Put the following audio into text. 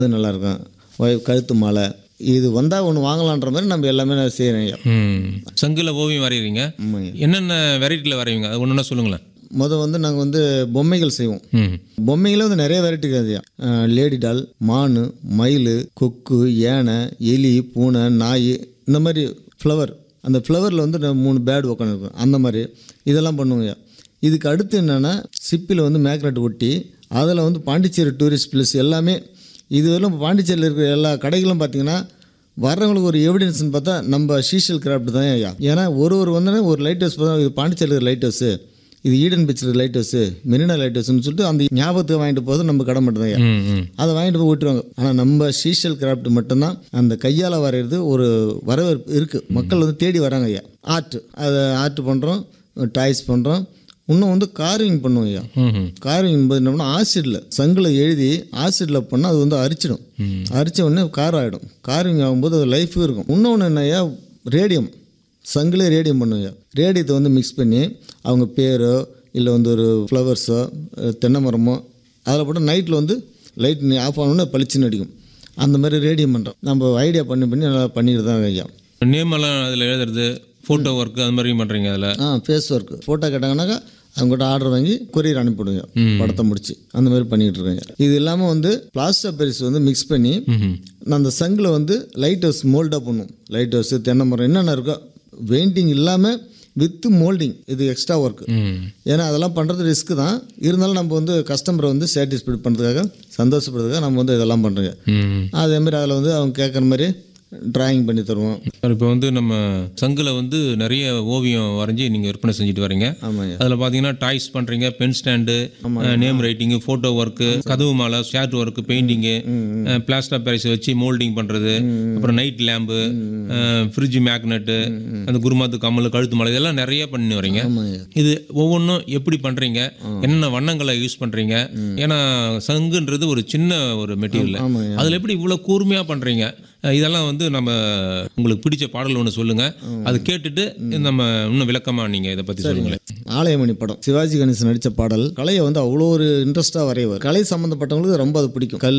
அது நல்லாயிருக்கும் ஒய்- கழுத்து மாலை இது வந்தால் ஒன்று வாங்கலான்ற மாதிரி நம்ம எல்லாமே நான் செய்கிறேன் ஐயா ம் சங்கில் ஓவியம் வரைகிறீங்க ஆமாங்க என்னென்ன வெரைட்டியில் வரைவீங்க அது ஒன்று சொல்லுங்களேன் முதல் வந்து நாங்கள் வந்து பொம்மைகள் செய்வோம் ம் பொம்மைகளே வந்து நிறைய வெரைட்டி இருக்காதுயா லேடி டால் மான் மயில் கொக்கு யானை எலி பூனை நாய் இந்த மாதிரி ஃப்ளவர் அந்த ஃப்ளவரில் வந்து நான் மூணு பேட் உட்காந்துருக்கும் அந்த மாதிரி இதெல்லாம் பண்ணுவோங்க இதுக்கு அடுத்து என்னென்னா சிப்பியில் வந்து மேக்னெட் ஒட்டி அதில் வந்து பாண்டிச்சேரி டூரிஸ்ட் பிளேஸ் எல்லாமே இதுவரையிலும் பாண்டிச்சேரியில் இருக்கிற எல்லா கடைகளும் பார்த்தீங்கன்னா வர்றவங்களுக்கு ஒரு எவிடன்ஸ்னு பார்த்தா நம்ம சீஷல் கிராஃப்ட் தான் ஐயா ஏன்னா ஒரு ஒரு வந்து ஒரு லைட் ஹவுஸ் பார்த்தா இது பாண்டிச்சேரியில் இருக்கிற லைட் ஹவுஸு இது ஈடன் பீச்சில் லைட் ஹவுஸு மெரினா லைட் ஹவுஸ்னு சொல்லிட்டு அந்த ஞாபகத்துக்கு வாங்கிட்டு போகிறது நம்ம கடை மட்டும் தான் ம் ம் அதை வாங்கிட்டு போய் விட்டுருவாங்க ஆனால் நம்ம சீஷல் கிராஃப்ட் மட்டும்தான் அந்த கையால் வரைகிறது ஒரு வரவேற்பு இருக்குது மக்கள் வந்து தேடி வராங்க ஐயா ஆர்ட் அதை ஆர்ட் பண்ணுறோம் டாய்ஸ் பண்ணுறோம் இன்னும் வந்து கார்விங் பண்ணுவோம் ஐயா ம் ம் கார்விங் என்பது என்னன்னா ஆசிடில் சங்கில் எழுதி ஆசிடில் பண்ணால் அது வந்து அரிச்சிடும் அரிச்ச உடனே கார் ஆகிடும் கார்விங் ஆகும்போது அது லைஃபும் இருக்கும் இன்னொன்று என்னய்யா ரேடியம் சங்கிலே ரேடியம் பண்ணுங்க ரேடியத்தை வந்து மிக்ஸ் பண்ணி அவங்க பேரோ இல்லை வந்து ஒரு ஃப்ளவர்ஸோ தென்னை மரமோ அதில் போட்டு நைட்டில் வந்து லைட் ஆஃப் ஆனோடனே பளிச்சுன்னு அடிக்கும் அந்த மாதிரி ரேடியம் பண்ணுறோம் நம்ம ஐடியா பண்ணி பண்ணி நல்லா பண்ணிட்டு தான் ஐயா நேம் எல்லாம் அதில் எழுதுறது ஃபோட்டோ ஒர்க்கு அது மாதிரி பண்ணுறீங்க அதில் ஆ ஃபேஸ் ஒர்க்கு ஃபோட்டோ கேட்டாங்கன்னாக்கா அவங்ககிட்ட ஆர்டர் வாங்கி கொரியர் அனுப்பிவிடுங்க படத்தை முடிச்சு அந்த மாதிரி பண்ணிகிட்டு இருக்காங்க இது இல்லாமல் வந்து பிளாஸ்டர் பெரிஸ் வந்து மிக்ஸ் பண்ணி நான் அந்த சங்கில் வந்து லைட் ஹவுஸ் மோல்டாக பண்ணும் லைட் ஹவுஸ் தென்னை மரம் என்னென்ன இருக்கோ பெயிண்டிங் இல்லாமல் வித் மோல்டிங் இது எக்ஸ்ட்ரா ஒர்க்கு ம் ஏன்னா அதெல்லாம் பண்ணுறது ரிஸ்க் தான் இருந்தாலும் நம்ம வந்து கஸ்டமரை வந்து சாட்டிஸ்ஃபை பண்ணுறதுக்காக சந்தோஷப்படுறதுக்காக நம்ம வந்து இதெல்லாம் பண்ணுறோங்க ம் அதேமாதிரி அதில் வந்து அவங்க கேட்குற மாதிரி டிராயிங் பண்ணி தருவோம் சார் இப்போ வந்து நம்ம சங்கில் வந்து நிறைய ஓவியம் வரைஞ்சி நீங்கள் விற்பனை செஞ்சுட்டு வரீங்க ஆமாங்க அதில் பார்த்தீங்கன்னா டாய்ஸ் பண்ணுறீங்க pen stand name writing photo work கதவு மாலை shirt work painting plaster Paris வச்சு மோல்டிங் பண்ணுறது அப்புறம் நைட் லேம்பு ஃப்ரிட்ஜ் மேக்னெட்டு அந்த குருமாத்து கம்மல் கழுத்து மாலை இதெல்லாம் நிறைய பண்ணி வரீங்க ஆமாங்க இது ஒவ்வொன்றும் எப்படி பண்ணுறீங்க என்னென்ன வண்ணங்களை யூஸ் பண்ணுறீங்க ஏன்னா சங்குன்றது ஒரு சின்ன ஒரு மெட்டீரியல் ஆமாங்க அதில் எப்படி இவ்வளோ கூர்மையாக பண்ணுறீங்க இதெல்லாம் வந்து நம்ம உங்களுக்கு பிடிச்ச பாடல் ஒன்று சொல்லுங்கள் அது கேட்டுட்டு நம்ம இன்னும் விளக்கமாக நீங்கள் இதை பற்றி சொல்லுங்களேன் ஆலயமணி படம் சிவாஜி கணேசன் நடித்த பாடல் கலையை வந்து அவ்வளோ ஒரு இன்ட்ரெஸ்ட்டாக வரையவர் கலை சம்மந்தப்பட்டவங்களுக்கு ரொம்ப அது பிடிக்கும் கல்